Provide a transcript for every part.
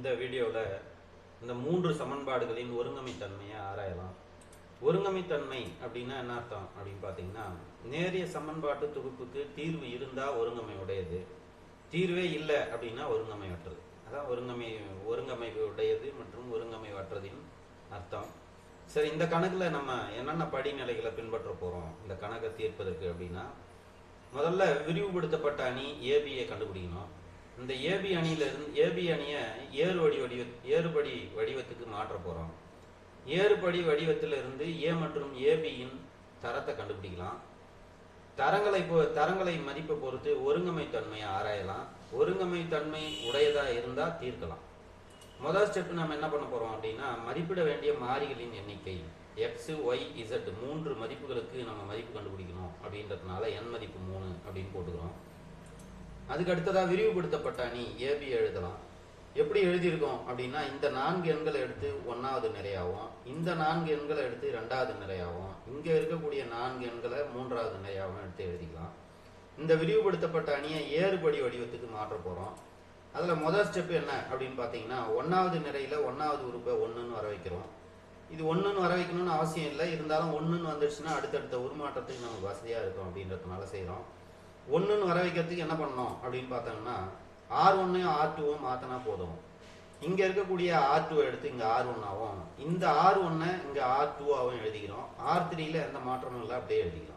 இந்த வீடியோவில் இந்த மூன்று சமன்பாடுகளின் ஒருங்கமைத்தன்மையை ஆராயலாம் ஒருங்கமைத்தன்மை அப்படின்னா என்ன அர்த்தம் அப்படின்னு பார்த்தீங்கன்னா நேரிய சமன்பாட்டு தொகுப்புக்கு தீர்வு இருந்தால் ஒருங்கமை உடையது தீர்வே இல்லை அப்படின்னா ஒருங்கமையற்றது அதான் ஒருங்கமை ஒருங்கமை உடையது மற்றும் ஒருங்கமையற்றதின் அர்த்தம் சரி இந்த கணக்கில் நம்ம என்னென்ன படிநிலைகளை பின்பற்ற போகிறோம் இந்த கணக்கை தீர்ப்பதற்கு அப்படின்னா முதல்ல விரிவுபடுத்தப்பட்ட அணி ஏபியை கண்டுபிடிக்கணும் இந்த ஏபி அணியில இருந்து ஏபி அணியை ஏறு வடி வடிவ ஏறுபடி வடிவத்துக்கு மாற்ற போறோம் ஏறுபடி வடிவத்தில் இருந்து ஏ மற்றும் ஏபியின் தரத்தை கண்டுபிடிக்கலாம் தரங்களை பொ- தரங்களை மதிப்பை பொறுத்து ஒருங்கமைத்தன்மையை ஆராயலாம் ஒருங்கமைத்தன்மை உடையதா இருந்தா தீர்க்கலாம் முதல் ஸ்டெப் நம்ம என்ன பண்ண போறோம் அப்படின்னா மதிப்பிட வேண்டிய மாறிகளின் எண்ணிக்கை எக்ஸ் ஒய் இசட் மூன்று மதிப்புகளுக்கு நம்ம மதிப்பு கண்டுபிடிக்கணும் அப்படின்றதுனால என் மதிப்பு மூணு அப்படின்னு போட்டுக்கிறோம் அதுக்கு அடுத்ததா விரிவுபடுத்தப்பட்ட அணி ஏபி எழுதலாம் எப்படி எழுதியிருக்கோம் அப்படின்னா இந்த நான்கு எண்களை எடுத்து ஒன்னாவது நிறையாவும் இந்த நான்கு எண்களை எடுத்து ரெண்டாவது நிறையாவும் இங்க இருக்கக்கூடிய நான்கு எண்களை மூன்றாவது நிறையாவும் எடுத்து எழுதிக்கலாம் இந்த விரிவுபடுத்தப்பட்ட அணியை ஏறுபடி வடிவத்துக்கு மாற்ற போறோம் அதுல முதல் ஸ்டெப் என்ன அப்படின்னு பாத்தீங்கன்னா ஒன்னாவது நிறையில ஒன்னாவது உறுப்பை ஒண்ணுன்னு வர வைக்கிறோம் இது ஒண்ணுன்னு வர வைக்கணும்னு அவசியம் இல்லை இருந்தாலும் ஒண்ணுன்னு வந்துடுச்சுன்னா அடுத்தடுத்த உருமாற்றத்துக்கு நமக்கு வசதியா இருக்கும் அப்படின்றதுனால செய்றோம் ஒண்ணுன்னு வர வைக்கிறதுக்கு என்ன பண்ணணும் அப்படின்னு பார்த்தோம்னா ஆர் ஒன்னையும் ஆர் டூவும் மாத்தினா போதும் இங்க இருக்கக்கூடிய ஆர் டூ எடுத்து இங்க ஆர் ஒன்னாவும் இந்த ஆர் ஒன்னை இங்க ஆர் டூவாகவும் எழுதிக்கிறோம் ஆர் த்ரீல எந்த மாற்றமும் இல்லை அப்படியே எழுதிக்கிறோம்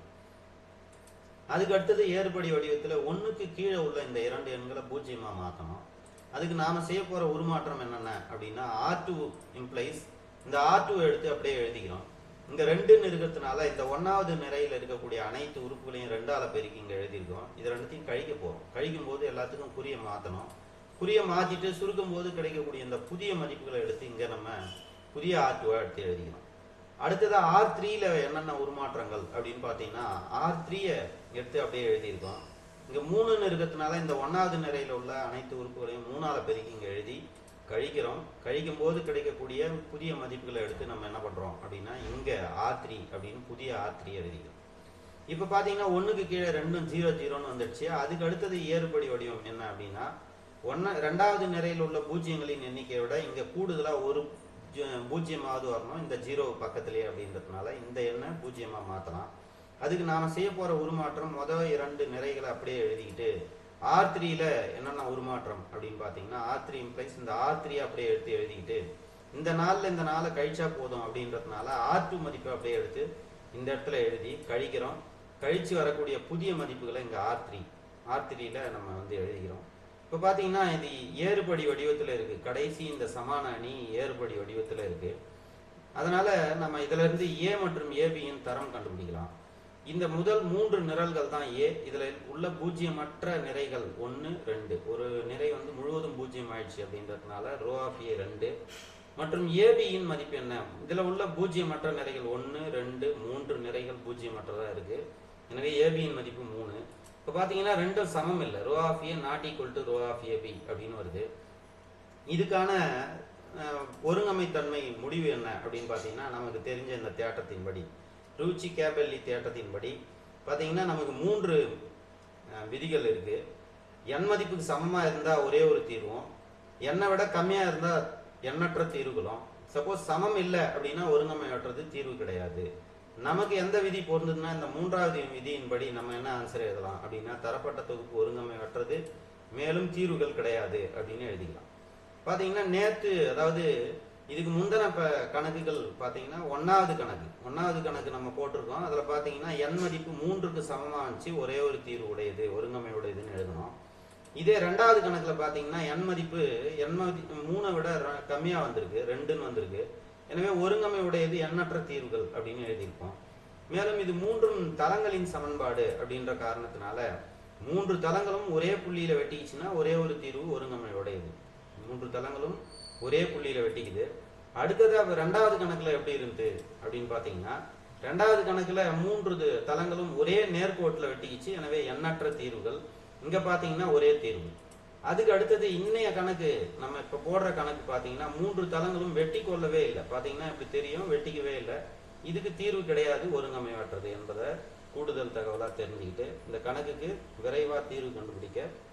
அதுக்கு அடுத்தது ஏறுபடி வடிவத்துல ஒண்ணுக்கு கீழே உள்ள இந்த இரண்டு எண்களை பூஜ்ஜியமா மாத்தணும் அதுக்கு நாம செய்ய போற உருமாற்றம் என்னென்ன அப்படின்னா ஆர் டூ இம்ப்ளைஸ் இந்த ஆர் டூ எடுத்து அப்படியே எழுதிக்கிறோம் இங்க ரெண்டுன்னு இருக்கிறதுனால இந்த ஒன்னாவது நிறையில இருக்கக்கூடிய அனைத்து உறுப்புகளையும் ரெண்டால பெருக்கி இங்க எழுதியிருக்கோம் இது ரெண்டுத்தையும் கழிக்க போறோம் கழிக்கும் போது எல்லாத்துக்கும் குறிய மாத்தணும் குறிய மாத்திட்டு சுருக்கும் போது கிடைக்கக்கூடிய இந்த புதிய மதிப்புகளை எடுத்து இங்க நம்ம புதிய ஆர் டூவை எடுத்து எழுதிக்கிறோம் அடுத்ததா ஆர் த்ரீல என்னென்ன உருமாற்றங்கள் அப்படின்னு பார்த்தீங்கன்னா ஆர் த்ரீய எடுத்து அப்படியே எழுதியிருக்கோம் இங்க மூணுன்னு இருக்கிறதுனால இந்த ஒன்னாவது நிறையில உள்ள அனைத்து உறுப்புகளையும் மூணால பெருக்கி இங்க எழுதி கழிக்கிறோம் கழிக்கும் போது கிடைக்கக்கூடிய புதிய மதிப்புகளை எடுத்து நம்ம என்ன பண்றோம் அப்படின்னா இங்க ஆர் த்ரீ அப்படின்னு புதிய ஆர் த்ரீ எழுதிக்கிறோம் இப்ப பாத்தீங்கன்னா ஒண்ணுக்கு கீழே ரெண்டும் ஜீரோ ஜீரோன்னு வந்துடுச்சு அதுக்கு அடுத்தது ஏறுபடி வடிவம் என்ன அப்படின்னா ஒன்னு ரெண்டாவது நிறையில் உள்ள பூஜ்ஜியங்களின் எண்ணிக்கையை விட இங்க கூடுதலா ஒரு ஜ- பூஜ்ஜியமாவது வரணும் இந்த ஜீரோ பக்கத்திலேயே அப்படின்றதுனால இந்த எண்ணை பூஜ்ஜியமா மாத்தலாம் அதுக்கு நாம செய்ய போற உருமாற்றம் முதல் இரண்டு நிறைகளை அப்படியே எழுதிக்கிட்டு ஆர் த்ரீல என்னென்ன உருமாற்றம் அப்படின்னு பாத்தீங்கன்னா ஆர் த்ரீ இம்ப்ளைஸ் இந்த ஆர் த்ரீ அப்படியே எடுத்து எழுதிக்கிட்டு இந்த நாள்ல இந்த நாளை கழிச்சா போதும் அப்படின்றதுனால ஆர் டூ மதிப்பை அப்படியே எடுத்து இந்த இடத்துல எழுதி கழிக்கிறோம் கழிச்சு வரக்கூடிய புதிய மதிப்புகளை இங்க ஆர் த்ரீ ஆர் த்ரீல நம்ம வந்து எழுதிக்கிறோம் இப்ப பாத்தீங்கன்னா இது ஏறுபடி வடிவத்துல இருக்கு கடைசி இந்த சமான அணி ஏறுபடி வடிவத்துல இருக்கு அதனால நம்ம இதுல இருந்து ஏ மற்றும் ஏபியின் தரம் கண்டுபிடிக்கலாம் இந்த முதல் மூன்று நிரல்கள் தான் ஏ இதுல உள்ள பூஜ்ஜியமற்ற நிறைகள் ஒன்னு ரெண்டு ஒரு நிறை வந்து முழுவதும் பூஜ்ஜியம் ஆயிடுச்சு அப்படின்றதுனால ரோ ஆஃப் ஏ ரெண்டு மற்றும் ஏபியின் மதிப்பு என்ன இதுல உள்ள பூஜ்ஜியமற்ற நிறைகள் ஒன்னு ரெண்டு மூன்று நிறைகள் பூஜ்ஜியமற்றதா இருக்கு எனவே ஏபியின் மதிப்பு மூணு இப்ப பாத்தீங்கன்னா ரெண்டும் சமம் இல்லை row of A not equal to row of AB அப்படின்னு வருது இதுக்கான அஹ், ஒருங்கமைத்தன்மை முடிவு என்ன அப்படின்னு பார்த்தீங்கன்னா நமக்கு தெரிஞ்ச இந்த தேட்டத்தின்படி ரூச்சி கேபெல்லி தேட்டத்தின்படி பார்த்தீங்கன்னா நமக்கு மூன்று அஹ், விதிகள் இருக்கு எண் மதிப்புக்கு சமமாக இருந்தால் ஒரே ஒரு தீர்வும் எண்ணை விட கம்மியாக இருந்தால் எண்ணற்ற தீர்வுகளும் சப்போஸ் சமம் இல்லை அப்படின்னா ஒருங்கமையற்றது தீர்வு கிடையாது நமக்கு எந்த விதி பொருந்ததுன்னா இந்த மூன்றாவது விதியின்படி நம்ம என்ன ஆன்சர் எழுதலாம் அப்படின்னா தரப்பட்ட தொகுப்பு ஒருங்கமையற்றது மேலும் தீர்வுகள் கிடையாது அப்படின்னு எழுதிக்கலாம் பாத்தீங்கன்னா நேத்து அதாவது இதுக்கு முந்தின ப கணக்குகள் பாத்தீங்கன்னா ஒன்னாவது கணக்கு ஒன்னாவது கணக்கு நம்ம போட்டிருக்கோம் அதுல பாத்தீங்கன்னா எண் மதிப்பு மூன்றுக்கு சமமா இருந்துச்சு ஒரே ஒரு தீர்வு உடையது ஒருங்கமை உடையதுன்னு எழுதணும் இதே ரெண்டாவது கணக்குல பாத்தீங்கன்னா எண் மதிப்பு எண் மதி மூணை விட ர- கம்மியா வந்திருக்கு ரெண்டுன்னு வந்திருக்கு எனவே ஒருங்கமை உடையது எண்ணற்ற தீர்வுகள் அப்படின்னு எழுதியிருப்போம் மேலும் இது மூன்றும் தளங்களின் சமன்பாடு அப்படின்ற காரணத்தினால மூன்று தளங்களும் ஒரே புள்ளியில வெட்டிக்கிச்சுன்னா ஒரே ஒரு தீர்வு ஒருங்கமை உடையது மூன்று தளங்களும் ஒரே புள்ளியில வெட்டிக்குது அடுத்தது அப்ப ரெண்டாவது கணக்குல எப்படி இருந்து அப்படின்னு பாத்தீங்கன்னா ரெண்டாவது கணக்குல மூன்று து- தளங்களும் ஒரே நேர்கோட்டுல வெட்டிக்கிச்சு எனவே எண்ணற்ற தீர்வுகள் இங்க பாத்தீங்கன்னா ஒரே தீர்வு அதுக்கு அடுத்தது இன்னைய கணக்கு நம்ம இப்ப போடுற கணக்கு பாத்தீங்கன்னா மூன்று தளங்களும் வெட்டி கொள்ளவே இல்லை பாத்தீங்கன்னா இப்படி தெரியும் வெட்டிக்கவே இல்லை இதுக்கு தீர்வு கிடையாது ஒருங்கமையற்றது என்பதை கூடுதல் தகவலா தெரிஞ்சுக்கிட்டு இந்த கணக்குக்கு விரைவா தீர்வு கண்டுபிடிக்க